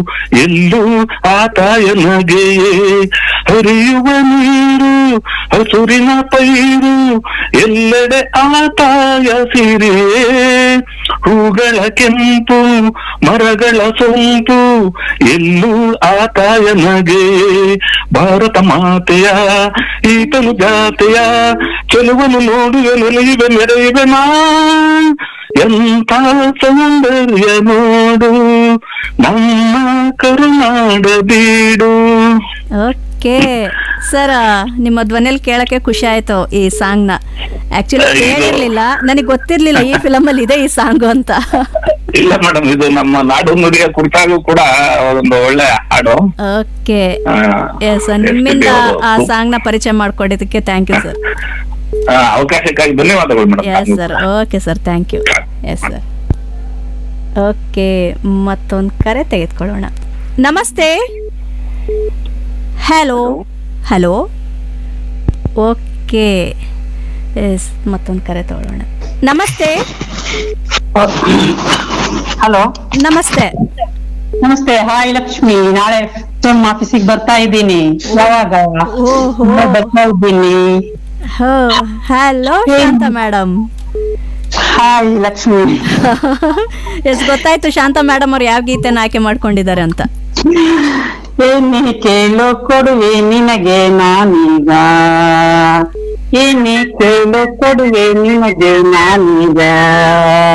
ಎಲ್ಲೂ ಆ ತಾಯ ನಗೆಯೇ ಹರಿಯುವ ನೀರು ಹಸುರಿನ ಪೈರು ಎಲ್ಲೆಡೆ ಆ ತಾಯ ಸಿರಿಯೇ ಹೂಗಳ ಕೆಂಪು ಮರಗಳ ಸೊಂಪು ಎಲ್ಲೂ ಆ ತಾಯ ನಗೆ ಭಾರತ ಮಾತೆಯ ಈತನು ಜಾತೆಯ ಚೆಲುವನು ನೋಡುವೆ ನೆನೆಯುವೆ ಮೆರೆಯುವೆ ನಾ ಎಂಥ ಸೌಂದರ್ಯ ನೋಡು ನಮ್ಮ ಕರುನಾಡ ಬೀಡು ಓಕೆ ಸರ್ ನಿಮ್ಮ ಧ್ವನಿಯಲ್ಲಿ ಕೇಳಕ್ಕೆ ಖುಷಿ ಆಯ್ತು ಈ ಸಾಂಗ್ನ ಆಕ್ಚುಲಿ ಕೇಳಿರ್ಲಿಲ್ಲ ನನಗೆ ಗೊತ್ತಿರ್ಲಿಲ್ಲ ಈ ಫಿಲಮಲ್ಲಿ ಇದೆ ಈ ಸಾಂಗು ಅಂತ ಇಲ್ಲ ಮೇಡಮ್ ಇದು ನಮ್ಮ ನಾಡು ನುಡಿಯ ಕುರಿತಾಗೂ ಕೂಡ ಒಂದು ಒಳ್ಳೆ ಹಾಡು ಓಕೆ ಆ, ಎಸ್ SPB ನಿಮ್ಮಿಂದ ಅವರು. ಆ ಸಾಂಗ್ನ ಪರಿಚಯ ಮಾಡ್ಕೊಟ್ಟಿದ್ದಕ್ಕೆ ಥ್ಯಾಂಕ್ ಯು ಸರ್ ಆ, ಅವಕಾಶಕ್ಕಾಗಿ ಧನ್ಯವಾದಗಳು yes madam sir okay sir thank you yes sir okay ಮತ್ತೊಂದು ಕರೆ ತೆಗೆದುಕೊಳ್ಳೋಣ ನಮಸ್ತೆ ಹಲೋ ಹಲೋ ಓಕೆ ಎಸ್ ಮತ್ತೊಂದು ಕರೆ ತಗೊಳ್ಳೋಣ ನಮಸ್ತೆ ಹಲೋ ನಮಸ್ತೆ ನಮಸ್ತೆ ಹಾಯ್ ಲಕ್ಷ್ಮಿ ನಾಳೆ ಫೋನ್ ಆಫೀಸಿಗೆ ಬರ್ತಾ ಇದ್ದೀನಿ ಯಾವಾಗ ಓಹೋ ನಾಳೆ ಬರ್ತಾ ಇದ್ದೀನಿ ಹೋ hello Shanta madam hi Lakshmi yes ಗೊತ್ತಾಯ್ತು ಶಾಂತ ಮೇಡಮ್ ಅವ್ರು ಯಾವ ಗೀತೆನ ಆಯ್ಕೆ ಮಾಡ್ಕೊಂಡಿದ್ದಾರೆ ಅಂತ ಏನೇ ಕೇಳೋ ಕೊಡುವೆ ನಿನಗೆ ನಾನೀಗ ಏನೇ ಕೇಳೋ ಕೊಡುವೆ ನಿನಗೆ ನಾನೀಗ